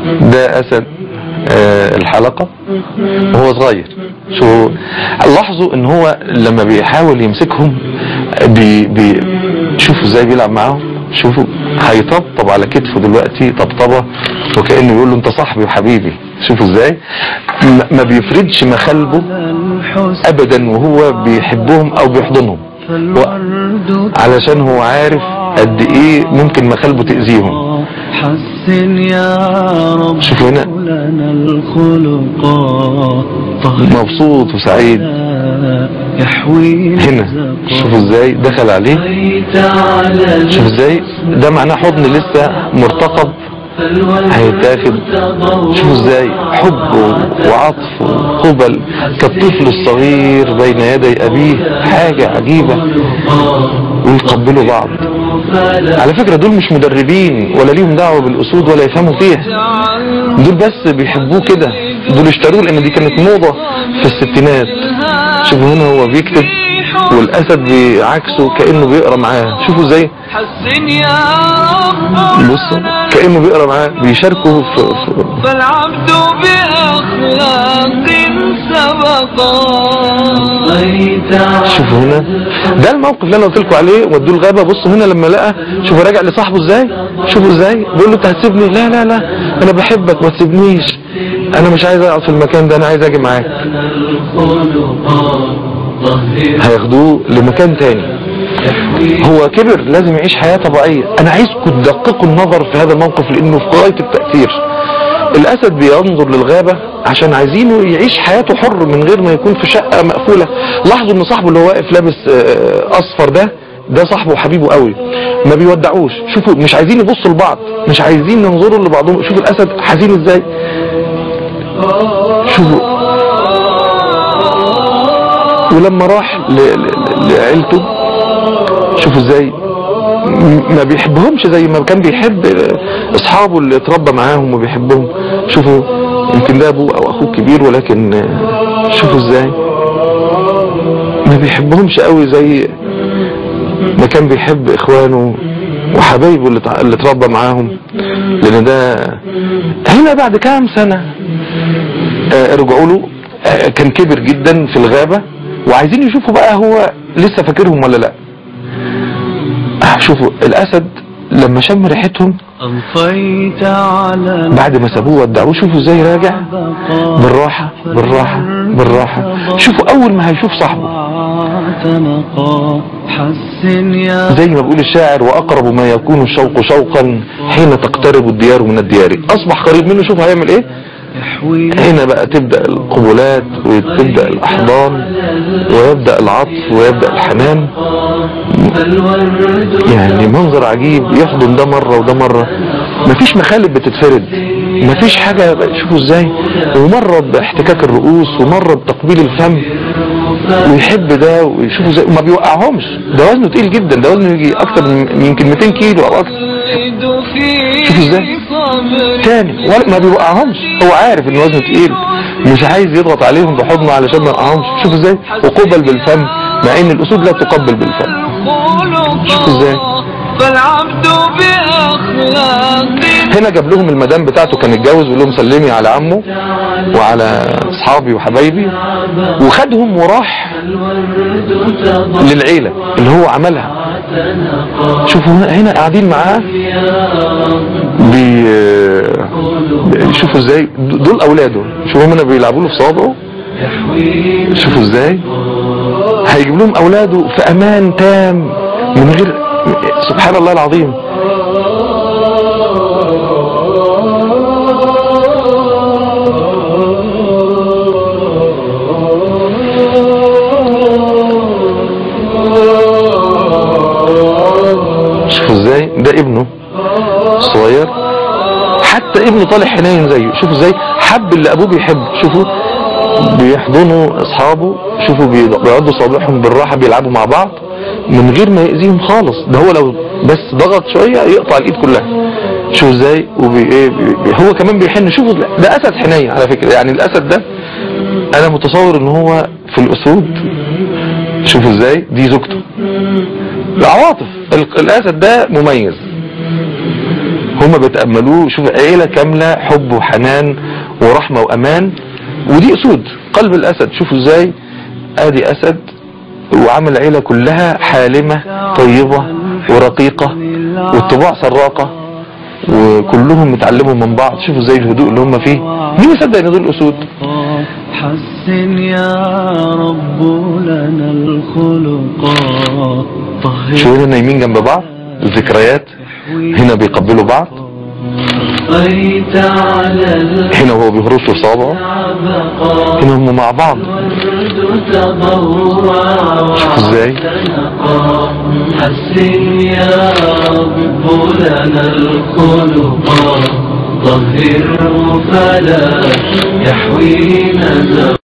ده اسد آه، الحلقة وهو صغير شو لاحظوا ان هو لما بيحاول يمسكهم بي بي شوفوا ازاي بيلعب معاهم شوفوا هيطبطب على كتفه دلوقتي طبطبة وكأنه بيقول له انت صاحبي وحبيبي شوفوا ازاي ما- ما بيفردش مخالبه ابدا وهو بيحبهم او بيحضنهم فالورد علشان هو عارف قد ايه ممكن مخالبه تأذيهم حسن يا رب شوفوا هنا. لنا الخلق طهر مبسوط وسعيد يحوي هنا شوفوا ازاي دخل عليه تعالى شوف ازاي ده معناه حضن لسه مرتقب هيتاخد شوف ازاي حب وعطف وقبل كالطفل الصغير بين يدي ابيه حاجة عجيبة ويقبلوا بعض على فكرة دول مش مدربين ولا ليهم دعوة بالاسود ولا يفهموا فيها دول بس بيحبوه كده دول اشتروه لان دي كانت موضة في الستينات شوفوا هنا هو بيكتب والاسد بعكسه كأنه بيقرا معاه شوفوا ازاي حسن يا رب بص كأنه بيقرا معاه بيشاركوا في, في فالعبد بأخلاق سبقا شوفوا هنا ده الموقف اللي انا قلت لكم عليه ودوه الغابه بصوا هنا لما لقى شوفوا راجع لصاحبه ازاي شوفوا ازاي بيقول له انت هتسيبني لا لا لا انا بحبك ما تسيبنيش انا مش عايز اقعد في المكان ده انا عايز اجي معاك هياخدوه لمكان تاني هو كبر لازم يعيش حياة طبيعية انا عايزكم تدققوا النظر في هذا الموقف لانه في غاية التأثير الاسد بينظر للغابة عشان عايزينه يعيش حياته حر من غير ما يكون في شقة مقفولة لاحظوا ان صاحبه اللي هو واقف لابس آه، اصفر ده ده صاحبه وحبيبه قوي ما بيودعوش شوفوا مش عايزين يبصوا لبعض مش عايزين ينظروا لبعضهم شوفوا الاسد حزين ازاي شوفوا ولما راح ل- ل- لعيلته شوفوا ازاي م- ما بيحبهمش زي ما كان بيحب اصحابه اللي اتربى معاهم وبيحبهم شوفوا يمكن ده ابوه او اخوه كبير ولكن آه، شوفوا ازاي ما بيحبهمش قوي زي ما كان بيحب اخوانه وحبايبه اللي تع- اللي اتربى معاهم لان ده هنا بعد كام سنة آه، رجعوا له آه، كان كبر جدا في الغابة وعايزين يشوفوا بقى هو لسه فاكرهم ولا لا آه، شوفوا الاسد لما شم ريحتهم أنطيت على بعد ما سابوه ودعوه شوفوا ازاي راجع بالراحة بالراحة بالراحة شوفوا اول ما هيشوف صاحبه تنقى حسن يا زي ما بيقول الشاعر واقرب ما يكون الشوق شوقا حين تقترب الديار من الديار اصبح قريب منه شوف هيعمل ايه يحوي هنا بقى تبدأ القبلات وتبدأ الأحضان ويبدأ العطف ويبدأ الحنان يعني منظر عجيب يحضن ده مرة وده مرة مفيش مخالب بتتفرد مفيش حاجة شوفوا ازاي ومرة باحتكاك الرؤوس ومرة بتقبيل الفم ويحب ده ويشوفوا ازاي وما بيوقعهمش ده وزنه تقيل جدا ده وزنه يجي اكتر من يمكن 200 كيلو او اكتر شوفوا ازاي تاني ولا ما بيوقعهمش هو عارف ان وزنه تقيل مش عايز يضغط عليهم بحضنه علشان ما يوقعهمش شوف ازاي وقبل بالفم مع ان الاسود لا تقبل بالفم شوفوا ازاي فالعبد بأخلاق هنا جاب لهم المدام بتاعته كان اتجوز وقال لهم سلمي على عمه وعلى اصحابي وحبايبي وخدهم وراح للعيلة اللي هو عملها شوفوا هنا, هنا قاعدين معاه بي بي- شوفوا ازاي دول اولاده شوفوا هنا بيلعبوا له في صوابعه شوفوا ازاي هيجيب لهم اولاده في امان تام من غير سبحان الله العظيم شوفوا ازاي ده ابنه الصغير حتى ابنه طالع حنين زيه شوفوا ازاي حب اللي ابوه بيحبه شوفوا بيحضنوا اصحابه شوفوا بي- بيقعدوا صابعهم بالراحه بيلعبوا مع بعض من غير ما يأذيهم خالص ده هو لو بس ضغط شويه يقطع الايد كلها شوفوا ازاي وبي ايه بي بي هو كمان بيحن شوفوا ده اسد حنين على فكره يعني الاسد ده انا متصور ان هو في الاسود شوفوا ازاي دي زوجته العواطف ال- الاسد ده مميز هم بيتأملوه شوف عيلة كاملة حب وحنان ورحمة وأمان ودي أسود قلب الأسد شوفوا ازاي ادي أسد وعامل العيلة كلها حالمة طيبة ورقيقة والطباع سراقة وكلهم متعلموا من بعض شوفوا ازاي الهدوء اللي هم فيه مين يصدق ان دول أسود حسن يا رب لنا الخلقا طهر شو هنا نايمين جنب بعض الذكريات هنا بيقبلوا بعض بقيت على هنا وهو بيهرسوا صابعه العبقى هنا هم مع بعض والورد تضوع شوفوا ازاي واعتنقا حسن يا رب لنا الخلقا طهره فلا يحوي نزقا